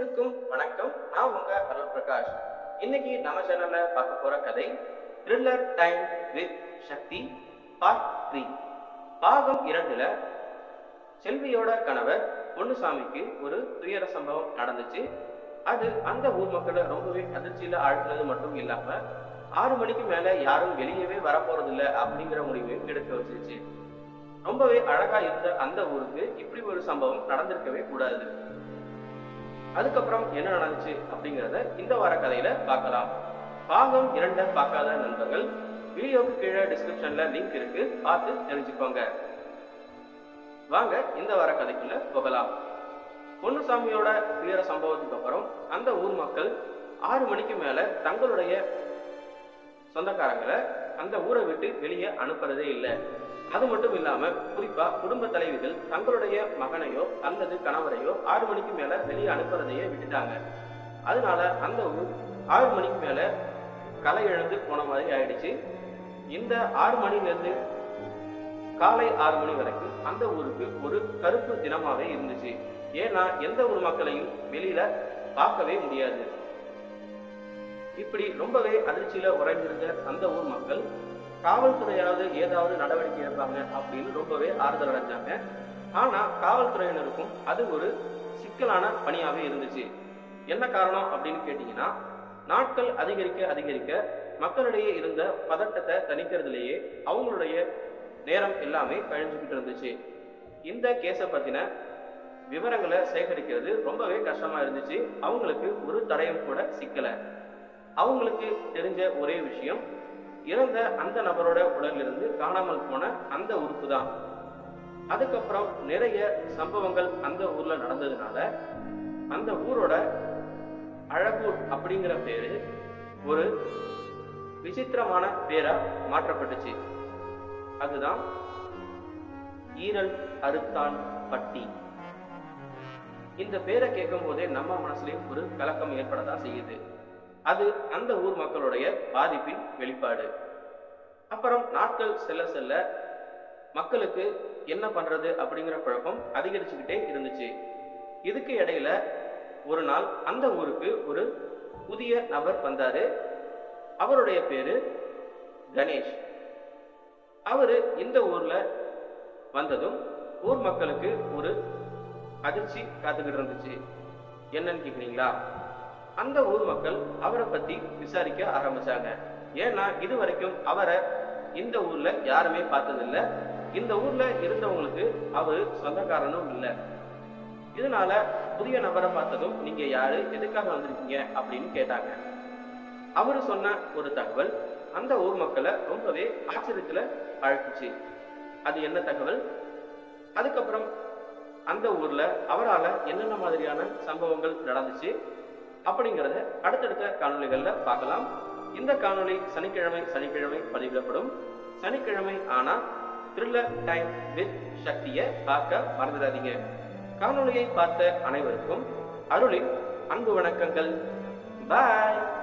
அனைவருக்கும் வணக்கம் நான் உங்க அருள் பிரகாஷ் இன்னைக்கு நம்ம சேனல்ல பார்க்க போற கதை thriller time with Shakti part three பாகம் இரண்டுல செல்வியோட கணவர் பொன்னுசாமிக்கு ஒரு துயர சம்பவம் நடந்துச்சு அது அந்த ஊர் மக்களை ரொம்பவே அதிர்ச்சியில ஆழ்த்துறது மட்டும் இல்லாம ஆறு மணிக்கு மேல யாரும் வெளியவே வரப்போறதில்ல அப்படிங்கிற முடிவையும் எடுக்க வச்சிருச்சு ரொம்பவே அழகா இருந்த அந்த ஊருக்கு இப்படி ஒரு சம்பவம் நடந்திருக்கவே கூடாது அதுக்கப்புறம் என்ன நடந்துச்சு அப்படிங்கிறத இந்த வார கதையில பார்க்கலாம் பாகம் இரண்ட பார்க்காத நண்பர்கள் வீடியோக்கு கீழே டிஸ்கிரிப்ஷன்ல லிங்க் இருக்கு பார்த்து தெரிஞ்சுக்கோங்க வாங்க இந்த வார கதைக்குள்ள போகலாம் பொன்னுசாமியோட துயர சம்பவத்துக்கு அப்புறம் அந்த ஊர் மக்கள் ஆறு மணிக்கு மேல தங்களுடைய சொந்தக்காரங்களை அந்த ஊரை விட்டு வெளியே அனுப்புறதே இல்லை அது மட்டும் இல்லாம குறிப்பா குடும்ப தலைவிகள் தங்களுடைய மகனையோ அல்லது கணவரையோ ஆறு மணிக்கு மேல வெளியே அனுப்புறதையே விட்டுட்டாங்க அதனால அந்த ஊர் ஆறு மணிக்கு மேல களை இழந்து போன மாதிரி ஆயிடுச்சு இந்த ஆறு மணில இருந்து காலை ஆறு மணி வரைக்கும் அந்த ஊருக்கு ஒரு கருப்பு தினமாவே இருந்துச்சு ஏன்னா எந்த ஊர் மக்களையும் வெளியில பார்க்கவே முடியாது இப்படி ரொம்பவே அதிர்ச்சியில உறைந்திருந்த அந்த ஊர் மக்கள் காவல்துறையாவது ஏதாவது நடவடிக்கை எடுப்பாங்க அப்படின்னு ரொம்பவே ஆறுதல் அடைஞ்சாங்க ஆனா காவல்துறையினருக்கும் அது ஒரு சிக்கலான பணியாவே இருந்துச்சு என்ன காரணம் அப்படின்னு கேட்டீங்கன்னா நாட்கள் அதிகரிக்க அதிகரிக்க மக்களிடையே இருந்த பதட்டத்தை தணிக்கிறதுலேயே அவங்களுடைய நேரம் எல்லாமே கழிஞ்சுக்கிட்டு இருந்துச்சு இந்த கேஸை பத்தின விவரங்களை சேகரிக்கிறது ரொம்பவே கஷ்டமா இருந்துச்சு அவங்களுக்கு ஒரு தடயம் கூட சிக்கல அவங்களுக்கு தெரிஞ்ச ஒரே விஷயம் இறந்த அந்த நபரோட உடலிலிருந்து காணாமல் போன அந்த உறுப்பு தான் அதுக்கப்புறம் நிறைய சம்பவங்கள் அந்த ஊர்ல நடந்ததுனால அந்த ஊரோட அழகூர் அப்படிங்கிற பேரு ஒரு விசித்திரமான பேரா மாற்றப்பட்டுச்சு அதுதான் ஈரல் அறுத்தான் பட்டி இந்த பேரை கேட்கும் போதே நம்ம மனசுலயும் ஒரு கலக்கம் ஏற்படதான் செய்யுது அது அந்த ஊர் மக்களுடைய பாதிப்பின் வெளிப்பாடு அப்புறம் நாட்கள் செல்ல செல்ல மக்களுக்கு என்ன பண்றது அப்படிங்கிற குழப்பம் அதிகரிச்சுக்கிட்டே இருந்துச்சு இதுக்கு இடையில ஒரு நாள் அந்த ஊருக்கு ஒரு புதிய நபர் வந்தாரு அவருடைய பேரு கணேஷ் அவரு இந்த ஊர்ல வந்ததும் ஊர் மக்களுக்கு ஒரு அதிர்ச்சி காத்துக்கிட்டு இருந்துச்சு என்னன்னு கேக்குறீங்களா அந்த ஊர் மக்கள் அவரை பத்தி விசாரிக்க ஆரம்பிச்சாங்க ஏன்னா இது வரைக்கும் அவரை இந்த ஊர்ல யாருமே பார்த்ததில்ல இந்த ஊர்ல இருந்தவங்களுக்கு அவரு சொந்தக்காரனும் இல்லை இதனால புதிய நபரை பார்த்ததும் நீங்க யாரு எதுக்காக வந்திருக்கீங்க அப்படின்னு கேட்டாங்க அவரு சொன்ன ஒரு தகவல் அந்த ஊர் மக்களை ரொம்பவே ஆச்சரியத்துல அழைச்சிச்சு அது என்ன தகவல் அதுக்கப்புறம் அந்த ஊர்ல அவரால் என்னென்ன மாதிரியான சம்பவங்கள் நடந்துச்சு அப்படிங்கிறத அடுத்தடுத்த காணொளிகள்ல பார்க்கலாம் இந்த காணொளி சனிக்கிழமை சனிக்கிழமை பதிவிடப்படும் சனிக்கிழமை ஆனா த்ரில்லர் டைம் வித் சக்தியை பார்க்க மறந்துடாதீங்க காணொளியை பார்த்த அனைவருக்கும் அருளின் அன்பு வணக்கங்கள் பாய்